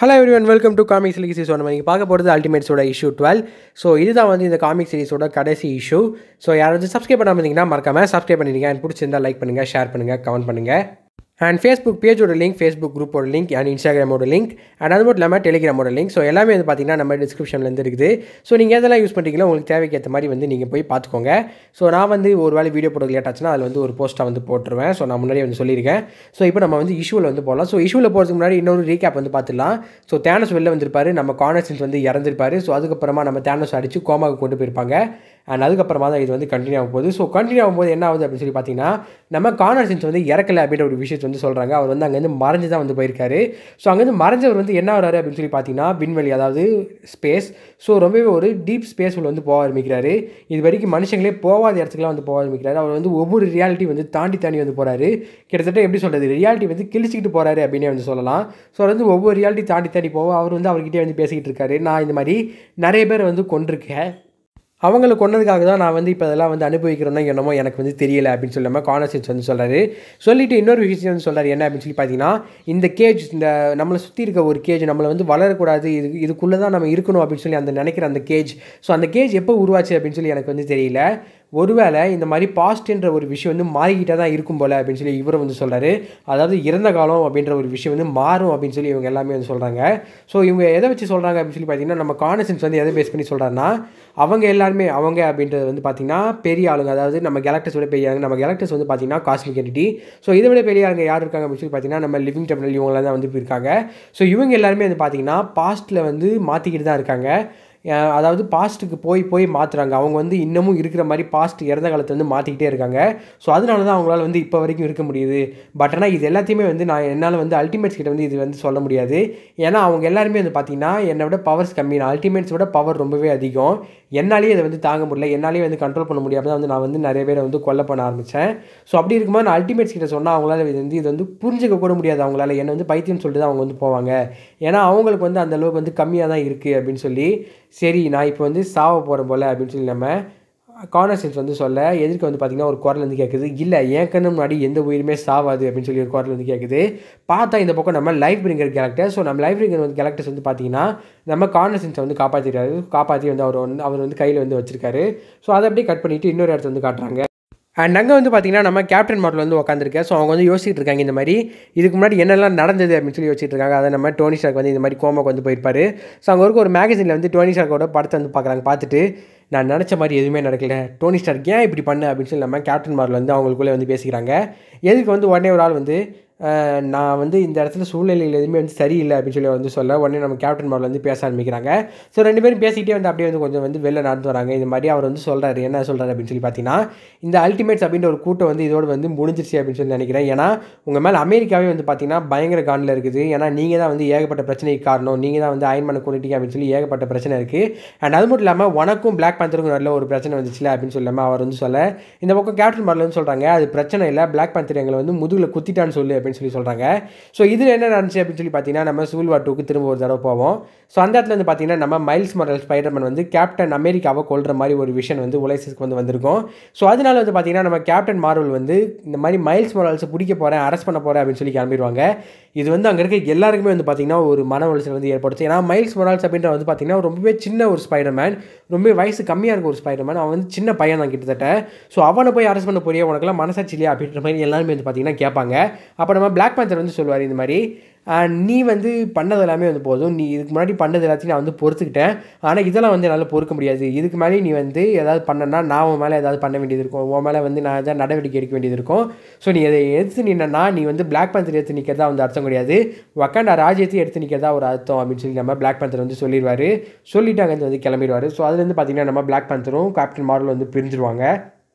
hello everyone welcome to comic series ஒன்று நீங்கள் பார்க்க போகிறது அல்டிமேட்ஸோட இஷ்யூ டுவெல் ஸோ இதுதான் வந்து இந்த காமிக் சீரிஸோட கடைசி இஷ்யூ ஸோ யாராவது சப்ஸ்கிரைப் பண்ணாமல் இருந்தீங்கன்னா மறக்காமல் சப்ஸ்கிரைப் பண்ணிடுங்க அண்ட் பிடிச்சிருந்தா லைக் பண்ணுங்கள் ஷேர் பண்ணுங்கள் கமெண்ட் பண்ணுங்கள் அண்ட் ஃபேஸ்புக் பேஜோட லிங்க் ஃபேஸ்புக் குரூப்போட லிங்க் அண்ட் இன்ஸ்டாகிராமோட லிங்க் அண்ட் அது மட்டும் இல்லாமல் டெலிகிராமோட லிங்க் ஸோ எல்லாமே வந்து பார்த்தீங்கன்னா நம்ம டிஸ்கிரிப்ஷன்லேருந்து இருக்குது ஸோ நீங்கள் எதெல்லாம் யூஸ் பண்ணுறீங்களோ உங்களுக்கு தேவைக்கு ஏற்ற மாதிரி வந்து நீங்கள் போய் பார்த்துக்கோங்க ஸோ நான் வந்து ஒரு வேளை வீடியோ போட லேட் ஆச்சுன்னா அதில் வந்து ஒரு போஸ்ட்டாக வந்து போட்டுருவேன் ஸோ நான் முன்னாடியே வந்து சொல்லியிருக்கேன் ஸோ இப்போ நம்ம வந்து இஷ்யூவில் வந்து போகலாம் ஸோ இஷ்யூவில் போகிறதுக்கு முன்னாடி இன்னொரு ரீகேப் வந்து பார்த்துலாம் ஸோ தேனஸ் வெளில வந்திருப்பாரு நம்ம கானர்சன்ஸ் வந்து இறந்துருப்பாரு ஸோ அதுக்கப்புறமா நம்ம தேனஸ் அடித்து கோமாவுக்கு கொண்டு போயிருப்பாங்க அண்ட் அதுக்கப்புறமா தான் இது வந்து கண்டினியூ ஆகும் போகுது ஸோ கண்டினியூ ஆகும்போது என்ன ஆகுது அப்படின்னு சொல்லி பார்த்தீங்கன்னா நம்ம கானர்சன்ஸ் வந்து இறக்கல அப்படின்ற ஒரு விஷயத்தை வந்து சொல்கிறாங்க அவர் வந்து அங்கேருந்து மறைஞ்சு தான் வந்து போயிருக்காரு ஸோ அங்கேருந்து மறைஞ்சவர் வந்து என்ன வராரு அப்படின்னு சொல்லி பார்த்தீங்கன்னா விண்வெளி அதாவது ஸ்பேஸ் ஸோ ரொம்பவே ஒரு டீப் ஸ்பேஸ் உள்ள வந்து போக ஆரம்பிக்கிறாரு இது வரைக்கும் மனுஷங்களே போகாத இடத்துக்குலாம் வந்து போக ஆரம்பிக்கிறாரு அவர் வந்து ஒவ்வொரு ரியாலிட்டி வந்து தாண்டி தாண்டி வந்து போகிறாரு கிட்டத்தட்ட எப்படி சொல்கிறது ரியாலிட்டி வந்து கிழிச்சிக்கிட்டு போகிறாரு அப்படின்னே வந்து சொல்லலாம் ஸோ அவர் வந்து ஒவ்வொரு ரியாலிட்டி தாண்டி தாண்டி போக அவர் வந்து அவர்கிட்டே வந்து பேசிக்கிட்டு இருக்காரு நான் இந்த மாதிரி நிறைய பேர் வந்து கொண்டிருக்கேன் அவங்கள கொண்டதுக்காக தான் நான் வந்து இப்போ அதெல்லாம் வந்து அனுபவிக்கிறேன்னா என்னமோ எனக்கு வந்து தெரியல அப்படின்னு சொல்லாமல் கானர்சன்ஸ் வந்து சொல்கிறாரு சொல்லிட்டு இன்னொரு விஷயம் வந்து சொல்கிறார் என்ன அப்படின்னு சொல்லி பார்த்தீங்கன்னா இந்த கேஜ் இந்த நம்மளை சுற்றி இருக்க ஒரு கேஜ் நம்மளை வந்து வளரக்கூடாது இது இதுக்குள்ளே தான் நம்ம இருக்கணும் அப்படின்னு சொல்லி அந்த நினைக்கிற அந்த கேஜ் ஸோ அந்த கேஜ் எப்போ உருவாச்சு அப்படின்னு சொல்லி எனக்கு வந்து தெரியல ஒருவேளை இந்த மாதிரி பாஸ்ட்ன்ற ஒரு விஷயம் வந்து மாறிக்கிட்டே தான் இருக்கும் போல் அப்படின்னு சொல்லி இவரும் வந்து சொல்கிறாரு அதாவது இறந்த காலம் அப்படின்ற ஒரு விஷயம் வந்து மாறும் அப்படின்னு சொல்லி இவங்க எல்லாமே வந்து சொல்கிறாங்க ஸோ இவங்க எதை வச்சு சொல்கிறாங்க அப்படின்னு சொல்லி பார்த்தீங்கன்னா நம்ம கானசன்ஸ் வந்து எதை பேஸ் பண்ணி சொல்கிறாருன்னா அவங்க எல்லாருமே அவங்க அப்படின்றது வந்து பார்த்திங்கன்னா பெரிய ஆளுங்க அதாவது நம்ம கேலக்டர்ஸ் விட பெரிய ஆளுங்க நம்ம கேலக்டர்ஸ் வந்து பார்த்திங்கன்னா காஸ்மிக் என்டிட்டி ஸோ இதை விட பெரிய ஆளுங்க யார் இருக்காங்க அப்படின்னு சொல்லி பார்த்தீங்கன்னா நம்ம லிவிங் டெம்பிள் இவங்களாம் தான் வந்து இருக்காங்க ஸோ இவங்க எல்லாருமே வந்து பார்த்திங்கன்னா பாஸ்ட்டில் வந்து மாற்றிக்கிட்டு தான் இருக்காங்க அதாவது பாஸ்ட்டுக்கு போய் போய் மாற்றுறாங்க அவங்க வந்து இன்னமும் இருக்கிற மாதிரி பாஸ்ட் இறந்த காலத்தை வந்து மாற்றிக்கிட்டே இருக்காங்க ஸோ அதனால தான் அவங்களால வந்து இப்போ வரைக்கும் இருக்க முடியுது பட் ஆனால் இது எல்லாத்தையுமே வந்து நான் என்னால் வந்து அல்டிமேட்ஸ் கிட்ட வந்து இது வந்து சொல்ல முடியாது ஏன்னா அவங்க எல்லாருமே வந்து பார்த்தீங்கன்னா என்னை விட பவர்ஸ் கம்மி நான் அல்டிமேட்ஸ் விட பவர் ரொம்பவே அதிகம் என்னாலேயே இதை வந்து தாங்க முடியல என்னாலேயே வந்து கண்ட்ரோல் பண்ண முடியாமல் தான் வந்து நான் வந்து நிறைய பேரை வந்து கொல்ல பண்ண ஆரம்பித்தேன் ஸோ அப்படி இருக்கும்போது நான் அல்டிமேட்ஸ் கிட்ட சொன்னால் அவங்களால இது வந்து இது வந்து புரிஞ்சிக்க கூட முடியாது அவங்களால என்னை வந்து பைத்தியம் சொல்லிட்டு தான் அவங்க வந்து போவாங்க ஏன்னா அவங்களுக்கு வந்து அந்த அளவுக்கு வந்து கம்மியாக தான் இருக்குது அப்படின்னு சொல்லி சரி நான் இப்போ வந்து சாவ போகிறேன் போல் அப்படின்னு சொல்லி நம்ம கானர்சன்ஸ் வந்து சொல்ல எதிர்க்க வந்து பார்த்திங்கன்னா ஒரு குரல் வந்து கேட்குது இல்லை என் கண்ணு முன்னாடி எந்த உயிருமே சாவாது அப்படின்னு சொல்லி ஒரு குரல் வந்து கேட்குது பார்த்தா இந்த பக்கம் நம்ம லைஃப் பிரிங்கர் கேரக்டர் ஸோ நம்ம லைஃப் பிரிங்கர் வந்து கேரக்டர்ஸ் வந்து பார்த்திங்கன்னா நம்ம கானர்சன்ஸை வந்து காப்பாற்றிருக்காரு காப்பாற்றி வந்து அவர் வந்து அவர் வந்து கையில் வந்து வச்சிருக்காரு ஸோ அதை அப்படியே கட் பண்ணிவிட்டு இன்னொரு இடத்த வந்து காட்டுறாங்க அண்ட் அங்கே வந்து பார்த்திங்கன்னா நம்ம கேப்டன் மாடல் வந்து உட்காந்துருக்கேன் ஸோ அவங்க வந்து யோசிச்சுட்டு இருக்காங்க இந்த மாதிரி இதுக்கு முன்னாடி என்னெல்லாம் நடந்தது அப்படின்னு சொல்லி யோசிச்சுட்டு இருக்காங்க அதை நம்ம டோனி ஷார்க் வந்து இந்த மாதிரி கோமாக்கு வந்து போயிருப்பாரு ஸோ அங்கே இருக்க ஒரு மேகசினில் வந்து டோனி ஷார்க்கோட படத்தை வந்து பார்க்குறாங்க பார்த்துட்டு நான் நினச்ச மாதிரி எதுவுமே நடக்கல டோனி ஸ்டார்க் ஏன் இப்படி பண்ண அப்படின்னு சொல்லி நம்ம கேப்டன் மார்ல் வந்து அவங்களுக்குள்ளே வந்து பேசிக்கிறாங்க எதுக்கு வந்து உடனே ஒரு ஆள் வந்து நான் வந்து இந்த இடத்துல சூழ்நிலையில் எதுவுமே வந்து சரியில்லை அப்படின்னு சொல்லி வந்து சொல்ல உடனே நம்ம கேப்டன் மார்ல் வந்து பேச ஆரம்பிக்கிறாங்க ஸோ ரெண்டு பேரும் பேசிக்கிட்டே வந்து அப்படியே வந்து கொஞ்சம் வந்து வெளில நடந்து வராங்க இந்த மாதிரி அவர் வந்து சொல்கிறாரு என்ன சொல்கிறாரு அப்படின்னு சொல்லி பார்த்தீங்கன்னா இந்த அல்டிமேட்ஸ் அப்படின்ற ஒரு கூட்டம் வந்து இதோடு வந்து முடிஞ்சிருச்சு அப்படின்னு சொல்லி நினைக்கிறேன் ஏன்னா உங்கள் மேலே அமெரிக்காவே வந்து பார்த்தீங்கன்னா பயங்கர காண்டில் இருக்குது ஏன்னா நீங்கள் தான் வந்து ஏகப்பட்ட பிரச்சனைக்கு காரணம் நீங்கள் தான் வந்து அயன் பண்ண கொண்டுட்டீங்க அப்படின்னு சொல்லி ஏகப்பட்ட பிரச்சனை இருக்குது அண்ட் அது மட்டும் இல்லாமல் உனக்கும் பிளாக் பேந்தருக்கும் நல்ல ஒரு பிரச்சனை வந்துச்சுல அப்படின்னு சொல்லாமல் அவர் வந்து சொல்ல இந்த பக்கம் கேப்டன் மார்ல வந்து சொல்கிறாங்க அது பிரச்சனை இல்லை பிளாக் பேந்தர் எங்களை வந்து முதுகில் குத்திட்டான்னு சொல்லு அப்படின்னு சொல்லி சொல்கிறாங்க ஸோ இதில் என்ன நடந்துச்சு அப்படின்னு சொல்லி பார்த்தீங்கன்னா நம்ம சிவில் வார் டூக்கு திரும்ப ஒரு தடவை போவோம் ஸோ அந்த இடத்துல வந்து பார்த்தீங்கன்னா நம்ம மைல்ஸ் மாரல் ஸ்பைடர்மேன் வந்து கேப்டன் அமெரிக்காவை கொள்கிற மாதிரி ஒரு விஷயம் வந்து உலைசஸ்க்கு வந்து வந்திருக்கும் ஸோ அதனால வந்து பார்த்தீங்கன்னா நம்ம கேப்டன் மார்வல் வந்து இந்த மாதிரி மைல்ஸ் மாரல்ஸை பிடிக்க போகிறேன் அரெஸ்ட் பண்ண போகிறேன் அப்படின்னு சொல்லி கிளம்பிடுவாங்க இது வந்து அங்கே இருக்க எல்லாருக்குமே வந்து பார்த்தீங்கன்னா ஒரு மன உளைச்சல் வந்து ஏற்படுச்சு ஏன்னா மைல்ஸ் மொரால்ஸ் அப்படின்ற வந்து பார்த்தீங்கன்னா ரொம்பவே சின்ன ஒரு ஸ்பைடர்மேன் ரொம்ப வயசு கம்மியாக இருக்க ஒரு ஸ்பைடர்மேன் அவன் வந்து சின்ன பையன் தான் கிட்டத்தட்ட ஸோ அவனை போய் அரெஸ்ட் பண்ண போறியா உனக்குலாம் மனசாட்சி இல்லையா அப்படின்ற மாதிரி எல்லாருமே வந்து பார்த்தீங்கன்னா கேட்பாங்க அப்போ நம்ம பிளாக் பேந்தர் வந்து சொல்லுவார் இந்த மாதிரி நீ வந்து பண்ணது எல்லாமே வந்து போதும் நீ இதுக்கு முன்னாடி பண்ணது எல்லாத்தையும் நான் வந்து பொறுத்துக்கிட்டேன் ஆனால் இதெல்லாம் வந்து என்னால் பொறுக்க முடியாது இதுக்கு மேலே நீ வந்து ஏதாவது பண்ணனா நான் உன் மேலே ஏதாவது பண்ண வேண்டியது இருக்கும் உன் மேலே வந்து நான் ஏதாவது நடவடிக்கை எடுக்க வேண்டியது இருக்கும் ஸோ நீ அதை எடுத்து நின்னா நீ வந்து பிளாக் பேந்தர் எடுத்து நிற்கிறதா வந்து அர்த்தம் கிடையாது வக்காண்டா ராஜ்யத்தை எடுத்து நிற்கிறதா ஒரு அர்த்தம் அப்படின்னு சொல்லி நம்ம பிளாக் பேந்தர் வந்து சொல்லிடுவார் சொல்லிட்டு அங்கேருந்து வந்து கிளம்பிடுவார் ஸோ அதுலேருந்து பார்த்தீங்கன்னா நம்ம பிளாக் பேந்தரும் கேப்டன் மார்வல் வந்து பிரிஞ்சிருவாங்க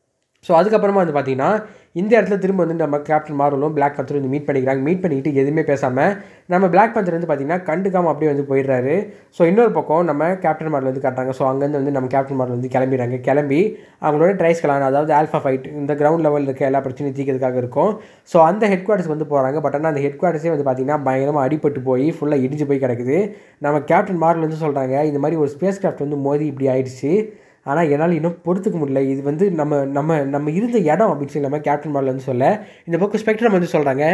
ஸோ அதுக்கப்புறமா வந்து பார்த்தீங்கன்னா இந்த இடத்துல திரும்ப வந்து நம்ம கேப்டன் மார்வலும் பிளாக் பந்தர் வந்து மீட் பண்ணிக்கிறாங்க மீட் பண்ணிக்கிட்டு எதுவுமே பேசாமல் நம்ம பிளாக் பந்தர் வந்து பார்த்திங்கன்னா கண்டுக்காமல் அப்படியே வந்து போயிடுறாரு ஸோ இன்னொரு பக்கம் நம்ம கேப்டன் மார்வல் வந்து காட்டுறாங்க ஸோ அங்கேருந்து வந்து நம்ம கேப்டன் மார்வல் வந்து கிளம்பிடுறாங்க கிளம்பி அவங்களோட ட்ரைஸ் கலான் அதாவது ஆல்ஃபா ஃபைட் இந்த கிரவுண்ட் லெவலில் இருக்க எல்லா பிரச்சனையும் தீக்கிறதுக்காக இருக்கும் ஸோ அந்த ஹெட் குவார்ட்டர்ஸ் வந்து போகிறாங்க பட் ஆனால் அந்த ஹெட் குவார்ட்டர்ஸே வந்து பார்த்திங்கன்னா பயங்கரமாக அடிபட்டு போய் ஃபுல்லாக இடிஞ்சு போய் கிடக்குது நம்ம கேப்டன் மார்வல் வந்து சொல்கிறாங்க இந்த மாதிரி ஒரு ஸ்பேஸ் கிராஃப்ட் வந்து மோதி இப்படி ஆயிடுச்சு ஆனால் என்னால் இன்னும் பொறுத்துக்க முடியல இது வந்து நம்ம நம்ம நம்ம இருந்த இடம் அப்படின்னு சொல்லி நம்ம கேப்டன் மார்ல வந்து சொல்ல இந்த பக்கம் ஸ்பெக்ட்ரம் வந்து சொல்கிறாங்க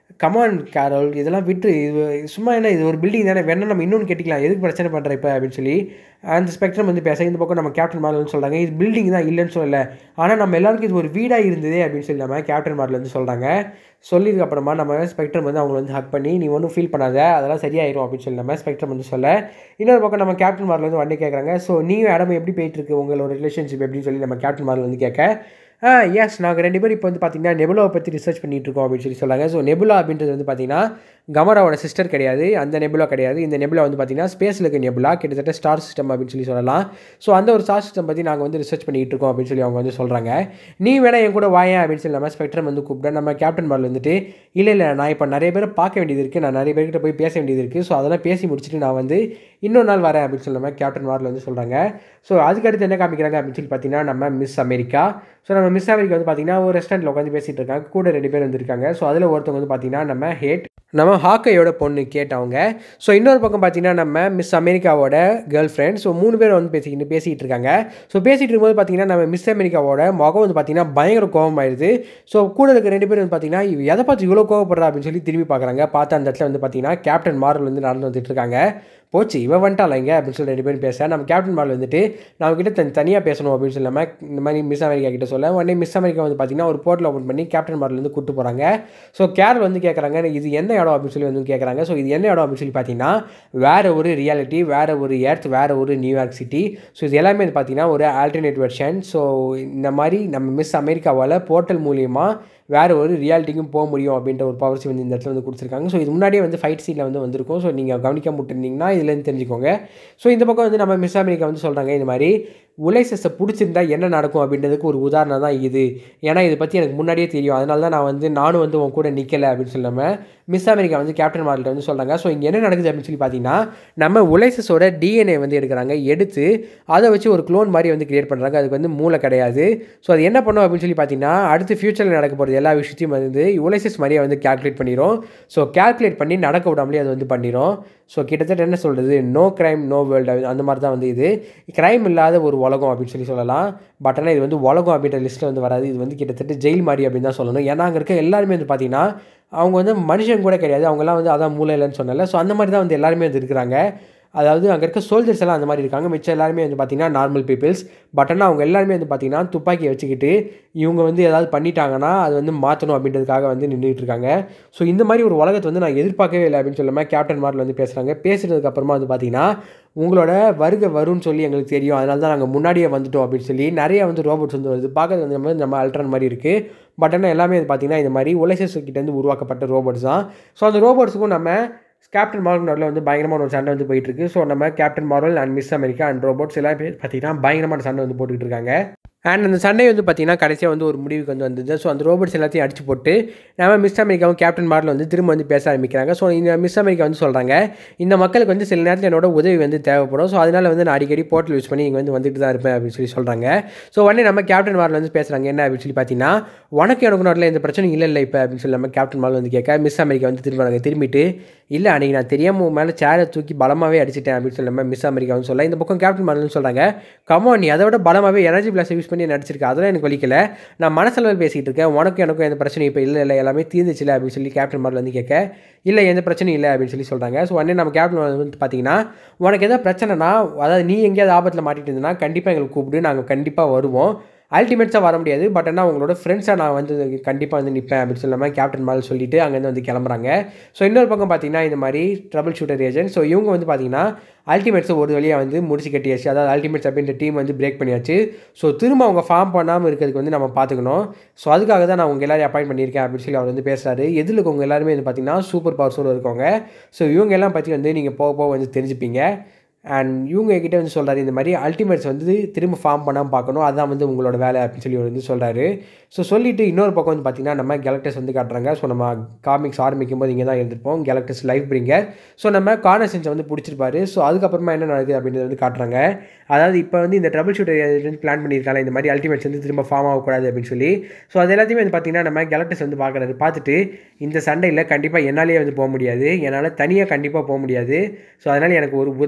கமான் கேரல் இதெல்லாம் விட்டு இது சும்மா என்ன இது ஒரு பில்டிங் தானே வேணா நம்ம இன்னொன்று கேட்டிக்கலாம் எதுக்கு பிரச்சனை பண்ணுற இப்போ அப்படின்னு சொல்லி அந்த ஸ்பெக்ட்ரம் வந்து பேச இந்த பக்கம் நம்ம கேப்டன் மார்லன்னு சொல்கிறாங்க இது பில்டிங் தான் இல்லைன்னு சொல்லலை ஆனால் நம்ம எல்லாருக்கும் இது ஒரு வீடாக இருந்ததே அப்படின்னு சொல்லி நம்ம கேப்டன் மார்ல வந்து சொல்கிறாங்க சொல்லியதுக்கு அப்புறமா நம்ம ஸ்பெக்ட்ரம் வந்து அவங்கள வந்து ஹக் பண்ணி நீ ஒன்றும் ஃபீல் பண்ணாத அதெல்லாம் சரியாயிரும் அப்படின்னு சொல்லி நம்ம ஸ்பெக்ட்ரம் வந்து சொல்ல இன்னொரு பக்கம் நம்ம கேப்டன் மார்ல வந்து வண்டி கேட்குறாங்க ஸோ நீயும் இடம் எப்படி போயிட்டு இருக்கு உங்களோட ரிலேஷன்ஷிப் எப்படின்னு சொல்லி நம்ம கேப்டன் மார்ல வந்து கேட்க ஆ எஸ் நாங்கள் ரெண்டு பேரும் இப்போ வந்து பார்த்தீங்கன்னா நெபுலாவை பற்றி ரிசர்ச் பண்ணிட்டு இருக்கோம் அப்படின்னு சொல்லி சொல்லாங்க ஸோ நெபுலா அப்படின்றது வந்து பார்த்தீங்கன்னா கமராவோட சிஸ்டர் கிடையாது அந்த நெபுலா கிடையாது இந்த நெபுலா வந்து பார்த்தீங்கன்னா ஸ்பேஸில் இருக்க நெபுலா கிட்டத்தட்ட ஸ்டார் சிஸ்டம் அப்படின்னு சொல்லி சொல்லலாம் ஸோ அந்த ஒரு ஸ்டார் சிஸ்டம் பற்றி நாங்கள் வந்து ரிசர்ச் பண்ணிட்டு இருக்கோம் அப்படின்னு சொல்லி அவங்க வந்து சொல்கிறாங்க நீ வேணா என் கூட வாயேன் அப்படின்னு சொல்லி நம்ம ஸ்பெக்ட்ரம் வந்து கூப்பிட்டேன் நம்ம கேப்டன் மார்ல வந்துட்டு இல்லை இல்லை நான் இப்போ நிறைய பேரை பார்க்க வேண்டியது இருக்குது நான் நிறைய பேர்கிட்ட போய் பேச வேண்டியது இருக்குது ஸோ அதெல்லாம் பேசி முடிச்சுட்டு நான் வந்து இன்னொரு நாள் வரேன் அப்படின்னு சொல்லி நம்ம கேப்டன் மார்ல வந்து சொல்கிறாங்க ஸோ அதுக்கடுத்து என்ன காமிக்கிறாங்க அப்படின்னு சொல்லி பார்த்தீங்கன்னா நம்ம மிஸ் அமெரிக்கா ஸோ நம்ம மிஸ் அமெரிக்கா வந்து பார்த்தீங்கன்னா ஒரு ரெஸ்டாரண்ட்டில் உட்காந்து பேசிகிட்டு இருக்காங்க கூட ரெண்டு பேர் வந்திருக்காங்க ஸோ அதில் ஒருத்தவங்க வந்து பார்த்தீங்கன்னா நம்ம ஹேட் நம்ம ஹாக்கையோட பொண்ணு கேட்டவங்க ஸோ இன்னொரு பக்கம் பார்த்தீங்கன்னா நம்ம மிஸ் அமெரிக்காவோட கேர்ள் ஃப்ரெண்ட் ஸோ மூணு பேர் வந்து பேசிக்கிட்டு பேசிகிட்டு இருக்காங்க ஸோ பேசிகிட்டு இருக்கும்போது பார்த்தீங்கன்னா நம்ம மிஸ் அமெரிக்காவோட முகம் வந்து பார்த்தீங்கன்னா பயங்கர கோபமாயிருது ஸோ கூட இருக்க ரெண்டு பேர் வந்து பார்த்தீங்கன்னா இவ எதை பார்த்து இவ்வளோ கோவப்படுறா அப்படின்னு சொல்லி திரும்பி பார்க்குறாங்க பார்த்து அந்த இடத்துல வந்து பார்த்தீங்கன்னா கேப்டன் மார்வல் வந்து நடந்து வந்துட்டு இருக்காங்க போச்சு இவ வந்துட்டால இங்கே அப்படின்னு சொல்லி ரெண்டு பேரும் பேச நம்ம கேப்டன் மார்வல் வந்துட்டு நம்ம கிட்ட தனி தனியாக பேசணும் அப்படின்னு சொல்லாமல் இந்த மாதிரி மிஸ் அமெரிக்கா கிட்ட சொல்ல உடனே மிஸ் அமெரிக்கா வந்து பார்த்தீங்கன்னா ஒரு போர்ட்டில் ஓப்பன் பண்ணி கேப்டன் மார்வல் வந்து கூட்டு போகிறாங்க ஸோ கேரல் வந்து கேட்குறாங்க இது எந்த இடம் அப்படின்னு சொல்லி வந்து கேட்குறாங்க ஸோ இது என்ன இடம் அப்படின்னு சொல்லி பார்த்தீங்கன்னா வேறு ஒரு ரியாலிட்டி வேறு ஒரு எர்த் வேறு ஒரு நியூயார்க் சிட்டி ஸோ இது எல்லாமே வந்து பார்த்தீங்கன்னா ஒரு ஆல்டர்னேட் வெர்ஷன் ஸோ இந்த மாதிரி நம்ம மிஸ் அமெரிக்காவால் போர்ட்டல் மூலியமாக வேறு ஒரு ரியாலிட்டிக்கும் போக முடியும் அப்படின்ற ஒரு பவர்ஸ் வந்து இந்த இடத்துல வந்து கொடுத்துருக்காங்க ஸோ இது முன்னாடியே வந்து ஃபைட் சீனில் வந்து வந்திருக்கும் ஸோ நீங்கள் கவனிக்க முட்டிருந்தீங்கன்னா இதுலேருந்து தெரிஞ்சுக்கோங்க ஸோ இந்த பக்கம் வந்து நம்ம மிஸ் அமெரிக்கா வந்து சொல்கிறாங்க இந்த மாதிரி உலைசஸை பிடிச்சிருந்தா என்ன நடக்கும் அப்படின்றதுக்கு ஒரு உதாரணம் தான் இது ஏன்னா இதை பற்றி எனக்கு முன்னாடியே தெரியும் அதனால தான் நான் வந்து நானும் வந்து உன் கூட நிற்கலை அப்படின்னு சொல்லாமல் மிஸ் அமெரிக்கா வந்து கேப்டன் மார்வல்ட்ட வந்து சொல்கிறாங்க ஸோ இங்கே என்ன நடக்குது அப்படின்னு சொல்லி பார்த்தீங்கன்னா நம்ம உலைசஸோட டிஎன்ஏ வந்து எடுக்கிறாங்க எடுத்து அதை வச்சு ஒரு க்ளோன் மாதிரி வந்து கிரியேட் பண்ணுறாங்க அதுக்கு வந்து மூளை கிடையாது ஸோ அது என்ன பண்ணும் அப்படின்னு சொல்லி பார்த்தீங்கன்னா அடுத்து ஃபியூச்சரில் நடக்க போகிறது எல்லா விஷயத்தையும் வந்து உலைசஸ் மாதிரியே வந்து கேல்குலேட் பண்ணிடும் ஸோ கேல்குலேட் பண்ணி நடக்க விடாமலே அது வந்து பண்ணிடும் ஸோ கிட்டத்தட்ட என்ன சொல்கிறது நோ கிரைம் நோ வேர்ல்டு அந்த மாதிரி தான் வந்து இது கிரைம் இல்லாத ஒரு உலகம் அப்படின்னு சொல்லி சொல்லலாம் பட் ஆனால் இது வந்து உலகம் அப்படின்ற லிஸ்ட்டில் வந்து வராது இது வந்து கிட்டத்தட்ட ஜெயில் மாதிரி அப்படின்னு தான் சொல்லணும் ஏன்னா அங்கே இருக்க எல்லாருமே வந்து பார்த்தீங்கன்னா அவங்க வந்து மனுஷன் கூட கிடையாது அவங்கெல்லாம் வந்து அதான் மூளை இல்லைன்னு சொன்னல ஸோ அந்த மாதிரி தான் வந்து எல்லாருமே வந்து இருக்கிறாங்க அதாவது அங்கே இருக்க சோல்ஜர்ஸ் எல்லாம் அந்த மாதிரி இருக்காங்க மிச்சம் எல்லாருமே வந்து பார்த்தீங்கன்னா நார்மல் பீப்புள்ஸ் பட் ஆனால் அவங்க எல்லாருமே வந்து பார்த்தீங்கன்னா துப்பாக்கியை வச்சுக்கிட்டு இவங்க வந்து ஏதாவது பண்ணிட்டாங்கன்னா அது வந்து மாற்றணும் அப்படின்றதுக்காக வந்து நின்றுட்டு இருக்காங்க ஸோ இந்த மாதிரி ஒரு உலகத்தை வந்து நான் எதிர்பார்க்கவே இல்லை அப்படின்னு சொல்லாமல் கேப்டன் மார்ல வந்து பேசுகிறாங்க பேசுகிறதுக்கு அப்புறமா வந்து பார்த்தீங்கன்னா உங்களோட வருகை வரும்னு சொல்லி எங்களுக்கு தெரியும் அதனால தான் நாங்கள் முன்னாடியே வந்துட்டோம் அப்படின்னு சொல்லி நிறைய வந்து ரோபோட்ஸ் வந்து வருது பார்க்கறது வந்து நம்ம நம்ம அல்ட்ரான் மாதிரி இருக்குது பட் ஆனால் எல்லாமே வந்து பார்த்தீங்கன்னா இந்த மாதிரி உலைசஸ் கிட்டேருந்து உருவாக்கப்பட்ட ரோபோட்ஸ் தான் ஸோ அந்த ரோபோட்ஸுக்கும் நம்ம கேப்டன் மார்வல் நடுவில் வந்து பயங்கரமான ஒரு சண்டை வந்து போயிட்டு இருக்கு ஸோ நம்ம captain Marvel and Miss America and robots எல்லாம் பேர் பார்த்தீங்கன்னா பயங்கரமான சண்டை வந்து போட்டுக்கிட்டு இருக்காங்க அண்ட் அந்த சண்டை வந்து பார்த்தீங்கன்னா கடைசியாக வந்து ஒரு முடிவுக்கு வந்து வந்தது ஸோ அந்த ரோபோட்ஸ் எல்லாத்தையும் அடிச்சு போட்டு நம்ம மிஸ் அமெரிக்காவும் கேப்டன் மார்ல வந்து திரும்ப வந்து பேச ஆரம்பிக்கிறாங்க ஸோ இந்த மிஸ் அமெரிக்கா வந்து சொல்கிறாங்க இந்த மக்களுக்கு வந்து சில நேரத்தில் என்னோட உதவி வந்து தேவைப்படும் ஸோ அதனால் வந்து நான் அடிக்கடி போர்ட்டல் யூஸ் பண்ணி இங்கே வந்து வந்துட்டு தான் இருப்பேன் அப்படின்னு சொல்லி சொல்கிறாங்க ஸோ உடனே நம்ம கேப்டன் மார்ல வந்து பேசுகிறாங்க என்ன அப்படின்னு சொல்லி பார்த்தீங்கன்னா உனக்கு எனக்கு நடுவில் எந்த பிரச்சனையும் இல்லை இல்லை இப்போ அப்படின்னு சொல்லி நம்ம கேப்டன் மார்ல வந்து கேட்க மிஸ் அமெரிக்கா வந்து திரும்ப திரும்பிட்டு இல்லை அன்றைக்கி நான் தெரியாமல் உன் மேலே சேரை தூக்கி பலமாகவே அடிச்சிட்டேன் அப்படின்னு சொல்லி நம்ம மிஸ் அமெரிக்கா வந்து சொல்ல இந்த பக்கம் கேப்டன் மார்லன்னு சொல்கிறாங்க கமோ நீ அதை விட பலமாகவே எனர்ஜி பிளாஸ் யூஸ் பண்ணி நடிச்சிருக்க அதெல்லாம் எனக்கு வலிக்கல நான் மனசளவில் பேசிகிட்டு இருக்கேன் உனக்கும் எனக்கும் எந்த பிரச்சனையும் இப்போ இல்லை இல்லை எல்லாமே தீர்ந்துச்சுல அப்படின்னு சொல்லி கேப்டன் மார்ல வந்து கேட்க இல்லை எந்த பிரச்சனையும் இல்லை அப்படின்னு சொல்லி சொல்கிறாங்க ஸோ உடனே நம்ம கேப்டன் வந்து பார்த்தீங்கன்னா உனக்கு எதாவது பிரச்சனைனா அதாவது நீ எங்கேயாவது ஆபத்தில் மாட்டிட்டு இருந்தனா கண்டிப்பாக எங்களுக்கு கூப்பிடு நாங்கள் கண்டிப்பாக வருவோம் அல்டிமேட்ஸாக வர முடியாது பட் ஆனால் உங்களோட ஃப்ரெண்ட்ஸாக நான் வந்து கண்டிப்பாக வந்து நிற்பேன் அப்படின்னு சொல்லாமல் கேப்டன் மால் சொல்லிட்டு அங்கேருந்து வந்து கிளம்புறாங்க ஸோ இன்னொரு பக்கம் பார்த்தீங்கன்னா இந்த மாதிரி ட்ரபிள் ஷூட்டர் ஏஜென்ட் ஸோ இவங்க வந்து பார்த்தீங்கன்னா அல்டிமேட்ஸை ஒரு வழியாக வந்து முடிச்சு கட்டியாச்சு அதாவது அல்டிமேட்ஸ் அப்படின்ற டீம் வந்து பிரேக் பண்ணியாச்சு ஸோ திரும்ப அவங்க ஃபார்ம் பண்ணாமல் இருக்கிறதுக்கு வந்து நம்ம பார்த்துக்கணும் ஸோ அதுக்காக தான் நான் உங்கள் எல்லாரையும் அப்பாயிண்ட் பண்ணியிருக்கேன் அப்படின்னு சொல்லி அவர் வந்து பேசுகிறாரு எதில் இருக்கவங்க எல்லாருமே வந்து பார்த்தீங்கன்னா சூப்பர் பவர்ஸோடு இருக்கவங்க ஸோ இவங்க எல்லாம் பற்றி வந்து நீங்கள் போக போக வந்து தெரிஞ்சுப்பீங்க அண்ட் இவங்க கிட்ட வந்து சொல்கிறாரு இந்த மாதிரி அல்டிமேட்ஸ் வந்து திரும்ப ஃபார்ம் பண்ணாமல் பார்க்கணும் அதான் வந்து உங்களோட வேலை அப்படின்னு சொல்லி அவர் வந்து சொல்கிறாரு ஸோ சொல்லிவிட்டு இன்னொரு பக்கம் வந்து பார்த்திங்கன்னா நம்ம கேலக்டஸ் வந்து காட்டுறாங்க ஸோ நம்ம காமிக்ஸ் ஆரம்பிக்கும் போது இங்கே தான் இருந்திருப்போம் கேலக்டஸ் லைஃப் பிரிங்கர் ஸோ நம்ம கார்னசன்ஸை வந்து பிடிச்சிருப்பாரு ஸோ அதுக்கப்புறமா என்ன நடக்குது அப்படின்றத வந்து காட்டுறாங்க அதாவது இப்போ வந்து இந்த ட்ரபிள் ஷூட்டர் பிளான் பண்ணியிருக்காங்க இந்த மாதிரி அல்டிமேட்ஸ் வந்து திரும்ப ஃபார்ம் ஆகக்கூடாது அப்படின்னு சொல்லி ஸோ அது எல்லாத்தையுமே வந்து பார்த்திங்கன்னா நம்ம கேலக்டஸ் வந்து பார்க்குறாரு பார்த்துட்டு இந்த சண்டையில் கண்டிப்பாக என்னாலேயே வந்து போக முடியாது என்னால் தனியாக கண்டிப்பாக போக முடியாது ஸோ அதனால் எனக்கு ஒரு உதவி தேவை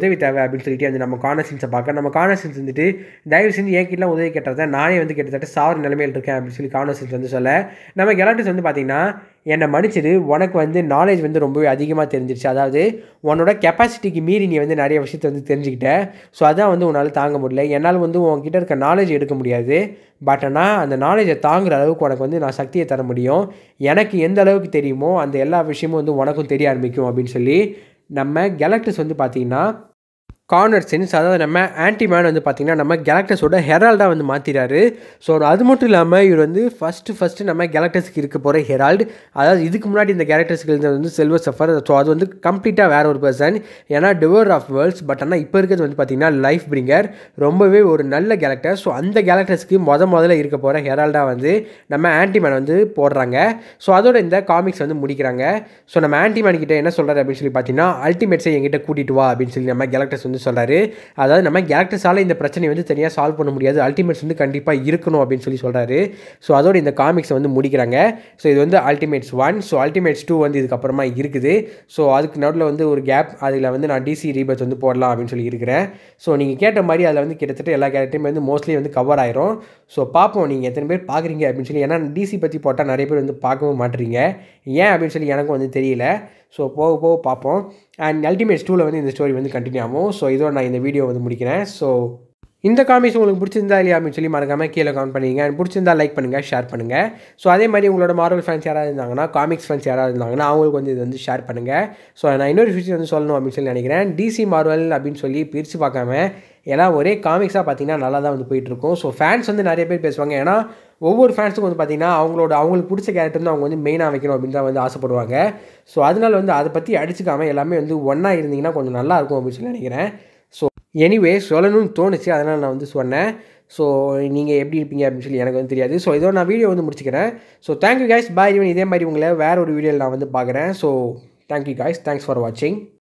அப்படின்னு சொல்லிட்டு வந்து நம்ம கார்னர்சின்ஸை பார்க்க நம்ம கார்னர்சின்ஸ் வந்துட்டு தயவு செஞ்சு என் கிட்ட உதவி கேட்டதை நானே வந்து கிட்டத்தட்ட சாவர நிலைமையில் இருக்கேன் அப்படின்னு சொல்லி கார்னர்சின்ஸ் வந்து சொல்ல நம்ம கெலாட்டிஸ் வந்து பார்த்தீங்கன்னா என்னை மன்னிச்சிடு உனக்கு வந்து நாலேஜ் வந்து ரொம்பவே அதிகமாக தெரிஞ்சிருச்சு அதாவது உன்னோட கெப்பாசிட்டிக்கு மீறி நீ வந்து நிறைய விஷயத்தை வந்து தெரிஞ்சுக்கிட்ட ஸோ அதான் வந்து உன்னால் தாங்க முடியல என்னால் வந்து உன்கிட்ட இருக்க நாலேஜ் எடுக்க முடியாது பட் ஆனால் அந்த நாலேஜை தாங்குற அளவுக்கு உனக்கு வந்து நான் சக்தியை தர முடியும் எனக்கு எந்த அளவுக்கு தெரியுமோ அந்த எல்லா விஷயமும் வந்து உனக்கும் தெரிய ஆரம்பிக்கும் அப்படின்னு சொல்லி நம்ம கெலக்டஸ் வந்து பார்த்திங்கன்னா கார்னர் சென்ஸ் அதாவது நம்ம ஆன்டிமேன் வந்து பார்த்திங்கன்னா நம்ம கேலக்டஸோட ஹெரால்டாக வந்து மாற்றிறாரு ஸோ அது மட்டும் இல்லாமல் இவர் வந்து ஃபஸ்ட்டு ஃபஸ்ட்டு நம்ம கேலக்டஸ்க்கு இருக்க போகிற ஹெரால்டு அதாவது இதுக்கு முன்னாடி இந்த கேரக்டர்ஸ்க்கு இருந்தது வந்து செல்வர் சஃபர் ஸோ அது வந்து கம்ப்ளீட்டாக வேற ஒரு பர்சன் ஏன்னா டிவர் ஆஃப் வேர்ல்ட்ஸ் பட் ஆனால் இப்போ இருக்கிறது வந்து பார்த்திங்கன்னா லைஃப் பிரிங்கர் ரொம்பவே ஒரு நல்ல கேரக்டர் ஸோ அந்த கேரக்டர்ஸ்க்கு முத முதல்ல இருக்க போகிற ஹெரால்டாக வந்து நம்ம ஆன்டிமேன் வந்து போடுறாங்க ஸோ அதோட இந்த காமிக்ஸ் வந்து முடிக்கிறாங்க ஸோ நம்ம ஆன்டிமேன் கிட்ட என்ன சொல்கிறாரு அப்படின்னு சொல்லி பார்த்தீங்கன்னா அல்டிமேட்ஸை எங்கிட்ட கூட்டிட்டு வா அப்படின்னு சொல்லி நம்ம கேலக்டர்ஸ் வந்து சொல்கிறாரு அதாவது நம்ம கேலக்டர்ஸால் இந்த பிரச்சனையை வந்து தனியாக சால்வ் பண்ண முடியாது அல்டிமேட்ஸ் வந்து கண்டிப்பாக இருக்கணும் அப்படின்னு சொல்லி சொல்கிறாரு ஸோ அதோட இந்த காமிக்ஸை வந்து முடிக்கிறாங்க ஸோ இது வந்து Ultimates one so Ultimates two வந்து இதுக்கப்புறமா இருக்குது ஸோ அதுக்கு நடுவில் வந்து ஒரு கேப் அதில் வந்து நான் டிசி ரீபத் வந்து போடலாம் அப்படின்னு சொல்லி இருக்கிறேன் ஸோ நீங்கள் கேட்ட மாதிரி அதில் வந்து கிட்டத்தட்ட எல்லா கேரக்டருமே வந்து மோஸ்ட்லி வந்து கவர் ஆயிரும் ஸோ பார்ப்போம் நீங்கள் எத்தனை பேர் பார்க்குறீங்க அப்படின்னு சொல்லி ஏன்னா டிசி பற்றி போட்டால் நிறைய பேர் வந்து பார்க்கவும் மாட்டுறீங்க ஏன் அப்படின்னு சொல்லி எனக்கும் வந்து தெரியல ஸோ போக போக பார்ப்போம் அண்ட் அல்டிமேட்ஸ் டூவில் வந்து இந்த ஸ்டோரி வந்து கண்டினியூ ஆகும் ஸோ இதோட நான் இந்த வீடியோ வந்து முடிக்கிறேன் ஸோ இந்த காமிக்ஸ் உங்களுக்கு பிடிச்சிருந்தா இல்லையா அப்படின்னு சொல்லி மறக்காமல் கீழே கமெண்ட் பண்ணிங்க அண்ட் பிடிச்சிருந்தா லைக் பண்ணுங்கள் ஷேர் பண்ணுங்கள் ஸோ அதே மாதிரி உங்களோட மார்வல் ஃபேன்ஸ் யாராவது இருந்தாங்கன்னா காமிக்ஸ் ஃபேன்ஸ் யாராவது இருந்தாங்கன்னா அவங்களுக்கு வந்து இது வந்து ஷேர் பண்ணுங்கள் ஸோ நான் இன்னொரு விஷயம் வந்து சொல்லணும் அப்படின்னு சொல்லி நினைக்கிறேன் டிசி மார்வல் அப்படின்னு சொல்லி பிரித்து பார்க்காம எல்லாம் ஒரே காமிக்ஸாக பார்த்தீங்கன்னா நல்லா தான் வந்து போயிட்டுருக்கும் ஸோ ஃபேன்ஸ் வந்து நிறைய பேர் பேசுவாங்க ஏன்னா ஒவ்வொரு ஃபேன்ஸுக்கும் வந்து பார்த்தீங்கன்னா அவங்களோட அவங்களுக்கு பிடிச்ச கேரக்டர் வந்து அவங்க வந்து மெயினாக வைக்கணும் அப்படின்னு தான் வந்து ஆசைப்படுவாங்க ஸோ அதனால வந்து அதை பற்றி அடிச்சுக்காமல் எல்லாமே வந்து ஒன்றா இருந்தீங்கன்னா கொஞ்சம் நல்லா இருக்கும் அப்படின்னு சொல்லி நினைக்கிறேன் ஸோ எனிவே சொல்லணும்னு தோணுச்சு அதனால் நான் வந்து சொன்னேன் ஸோ நீங்கள் எப்படி இருப்பீங்க அப்படின்னு சொல்லி எனக்கு வந்து தெரியாது ஸோ இதோ நான் வீடியோ வந்து முடிச்சுக்கிறேன் so thank you guys bye even இதே மாதிரி உங்களை வேற ஒரு வீடியோவில் நான் வந்து பார்க்குறேன் so thank you guys thanks for வாட்சிங்